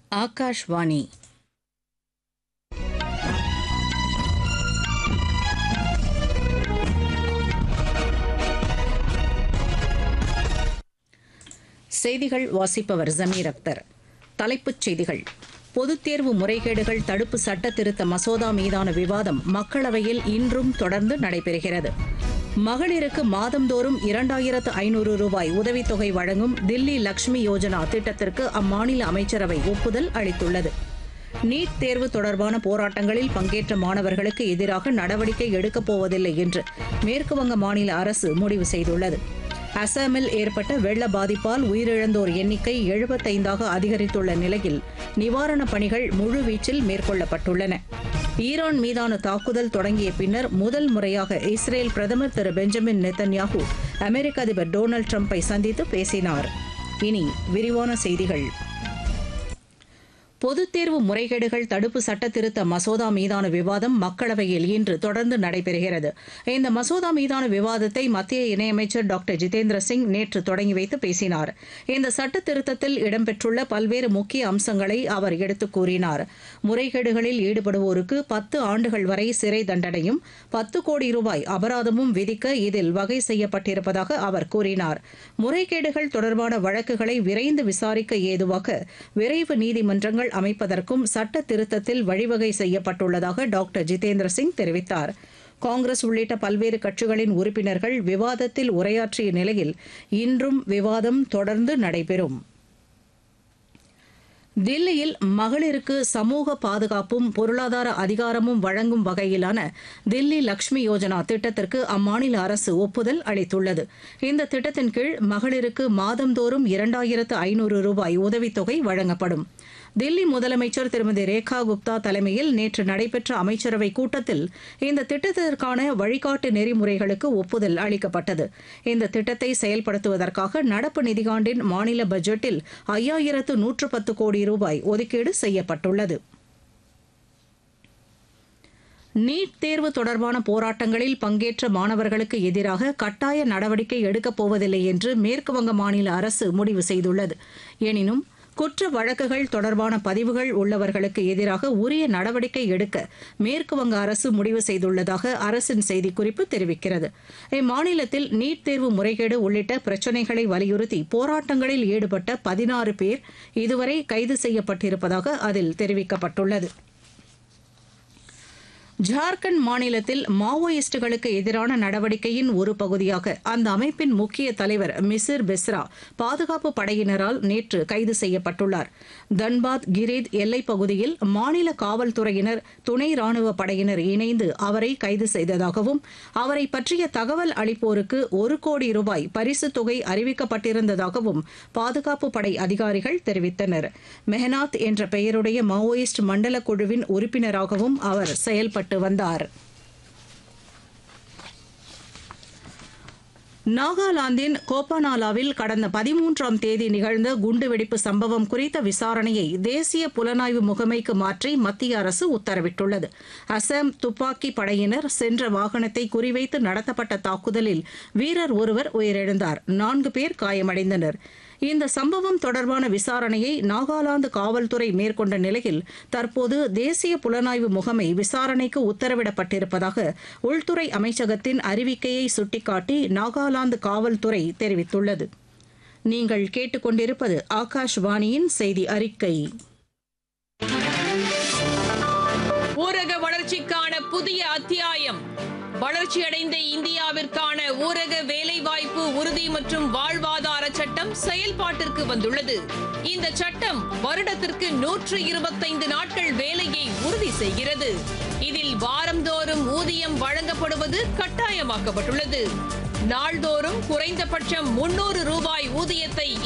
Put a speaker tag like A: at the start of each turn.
A: ஆகாஷ்வாணி செய்திகள் வாசிப்பவர் ஜமீர் அக்தர் தலைப்புச் செய்திகள் பொதுத் தேர்வு முறைகேடுகள் தடுப்பு சட்ட திருத்த மசோதா மீதான விவாதம் மக்களவையில் இன்றும் தொடர்ந்து நடைபெறுகிறது மகளிருக்கு மாதந்தோறும் இரண்டாயிரத்து ஐநூறு ரூபாய் உதவித்தொகை வழங்கும் தில்லி லக்ஷ்மி யோஜனா திட்டத்திற்கு அம்மாநில அமைச்சரவை ஒப்புதல் அளித்துள்ளது நீட் தேர்வு தொடர்பான போராட்டங்களில் பங்கேற்ற மாணவர்களுக்கு எதிராக நடவடிக்கை எடுக்கப் போவதில்லை என்று மேற்குவங்க மாநில அரசு முடிவு செய்துள்ளது அசாமில் ஏற்பட்ட வெள்ள பாதிப்பால் உயிரிழந்தோர் எண்ணிக்கை எழுபத்தைந்தாக அதிகரித்துள்ள நிலையில் நிவாரணப் பணிகள் முழுவீச்சில் மேற்கொள்ளப்பட்டுள்ளன ஈரான் மீதான தாக்குதல் தொடங்கிய பின்னர் முதல் முறையாக இஸ்ரேல் பிரதமர் திரு பெஞ்சமின் நெத்தன்யாகு அமெரிக்க அதிபர் டொனால்டு டிரம்பை சந்தித்து பேசினார் இனி விரிவான செய்திகள் பொதுத் தேர்வு முறைகேடுகள் தடுப்பு சட்ட திருத்த மசோதா மீதான விவாதம் மக்களவையில் இன்று தொடர்ந்து நடைபெறுகிறது இந்த மசோதா மீதான விவாதத்தை மத்திய இணையமைச்சர் டாக்டர் ஜிதேந்திர சிங் நேற்று தொடங்கி வைத்து பேசினார் இந்த சட்ட திருத்தத்தில் இடம்பெற்றுள்ள பல்வேறு முக்கிய அம்சங்களை அவர் எடுத்துக் கூறினார் முறைகேடுகளில் ஈடுபடுவோருக்கு பத்து ஆண்டுகள் வரை சிறை தண்டனையும் பத்து கோடி ரூபாய் அபராதமும் விதிக்க இதில் வகை செய்யப்பட்டிருப்பதாக அவர் கூறினார் முறைகேடுகள் தொடர்பான வழக்குகளை விரைந்து விசாரிக்க ஏதுவாக விரைவு நீதிமன்றங்கள் அமைப்பதற்கும் சட்ட திருத்தத்தில் வழிவகை செய்யப்பட்டுள்ளதாக டாக்டர் ஜிதேந்திர சிங் தெரிவித்தார் காங்கிரஸ் உள்ளிட்ட பல்வேறு கட்சிகளின் உறுப்பினர்கள் விவாதத்தில் உரையாற்றிய நிலையில் இன்றும் விவாதம் தொடர்ந்து நடைபெறும் தில்லியில் மகளிருக்கு சமூக பாதுகாப்பும் பொருளாதார அதிகாரமும் வழங்கும் வகையிலான தில்லி லக்ஷ்மி யோஜனா திட்டத்திற்கு அம்மாநில அரசு ஒப்புதல் அளித்துள்ளது இந்த திட்டத்தின் கீழ் மகளிருக்கு மாதந்தோறும் இரண்டாயிரத்து ஐநூறு ரூபாய் உதவித்தொகை வழங்கப்படும் தில்லி முதலமைச்சர் திருமதி ரேகா குப்தா தலைமையில் நேற்று நடைபெற்ற அமைச்சரவை கூட்டத்தில் இந்த திட்டத்திற்கான வழிகாட்டு நெறிமுறைகளுக்கு ஒப்புதல் அளிக்கப்பட்டது இந்த திட்டத்தை செயல்படுத்துவதற்காக நடப்பு நிதியாண்டின் மாநில பட்ஜெட்டில் ஐயாயிரத்து நூற்று பத்து கோடி ரூபாய் ஒதுக்கீடு செய்யப்பட்டுள்ளது நீட் தேர்வு தொடர்பான போராட்டங்களில் பங்கேற்ற மாணவர்களுக்கு எதிராக கட்டாய நடவடிக்கை எடுக்கப் போவதில்லை என்று மேற்குவங்க மாநில அரசு முடிவு செய்துள்ளது எனினும் குற்ற வழக்குகள் தொடர்பான பதிவுகள் உள்ளவர்களுக்கு எதிராக உரிய நடவடிக்கை எடுக்க மேற்குவங்க அரசு முடிவு செய்துள்ளதாக அரசின் செய்திக்குறிப்பு தெரிவிக்கிறது இம்மாநிலத்தில் நீட் தேர்வு முறைகேடு உள்ளிட்ட பிரச்சினைகளை வலியுறுத்தி போராட்டங்களில் ஈடுபட்ட பதினாறு பேர் இதுவரை கைது செய்யப்பட்டிருப்பதாக அதில் தெரிவிக்கப்பட்டுள்ளது ஜார்க்கண்ட் மாநிலத்தில் மாவோயிஸ்டுகளுக்கு எதிரான நடவடிக்கையின் ஒரு பகுதியாக அந்த அமைப்பின் முக்கிய தலைவர் மிசிர் பெஸ்ரா பாதுகாப்பு படையினரால் நேற்று கைது செய்யப்பட்டுள்ளார் தன்பாத் கிரீத் எல்லைப் பகுதியில் மாநில காவல்துறையினர் துணை ராணுவ படையினர் இணைந்து அவரை கைது செய்ததாகவும் அவரை பற்றிய தகவல் அளிப்போருக்கு ஒரு கோடி ரூபாய் பரிசுத் தொகை அறிவிக்கப்பட்டிருந்ததாகவும் பாதுகாப்பு படை அதிகாரிகள் தெரிவித்தனர் மெஹனாத் என்ற பெயருடைய மாவோயிஸ்ட் மண்டல குழுவின் உறுப்பினராகவும் அவர் செயல்பட்டார் செயல்பட்டு வந்தார் நாகாலாந்தின் கோப்பானாலாவில் கடந்த பதிமூன்றாம் தேதி நிகழ்ந்த குண்டுவெடிப்பு சம்பவம் குறித்த விசாரணையை தேசிய புலனாய்வு முகமைக்கு மாற்றி மத்திய அரசு உத்தரவிட்டுள்ளது அசாம் துப்பாக்கி படையினர் சென்ற வாகனத்தை குறிவைத்து நடத்தப்பட்ட தாக்குதலில் வீரர் ஒருவர் உயிரிழந்தார் நான்கு பேர் காயமடைந்தனர் இந்த சம்பவம் தொடர்பான விசாரணையை நாகாலாந்து காவல்துறை மேற்கொண்ட நிலையில் தற்போது தேசிய புலனாய்வு முகமை விசாரணைக்கு உத்தரவிடப்பட்டிருப்பதாக உள்துறை அமைச்சகத்தின் அறிவிக்கையை சுட்டிக்காட்டி நாகாலாந்து காவல்துறை தெரிவித்துள்ளது நீங்கள் கேட்டுக்கொண்டிருப்பது ஆகாஷ்வாணியின் செய்தி அறிக்கை
B: ஊரக வளர்ச்சிக்கான புதிய அத்தியாயம் வளர்ச்சியடைந்த இந்தியாவிற்கான ஊரக வேலைவாய்ப்பு உறுதி மற்றும் வாழ்வாதார சட்டம் செயல்பாட்டிற்கு வந்துள்ளது இந்த சட்டம் வருடத்திற்கு நூற்று இருபத்தைந்து நாட்கள் வேலையை உறுதி செய்கிறது இதில் வாரந்தோறும் ஊதியம் வழங்கப்படுவது கட்டாயமாக்கப்பட்டுள்ளது நாள்தோறும் குறைந்தபட்சம் முன்னூறு ரூபாய் ஊதியத்தை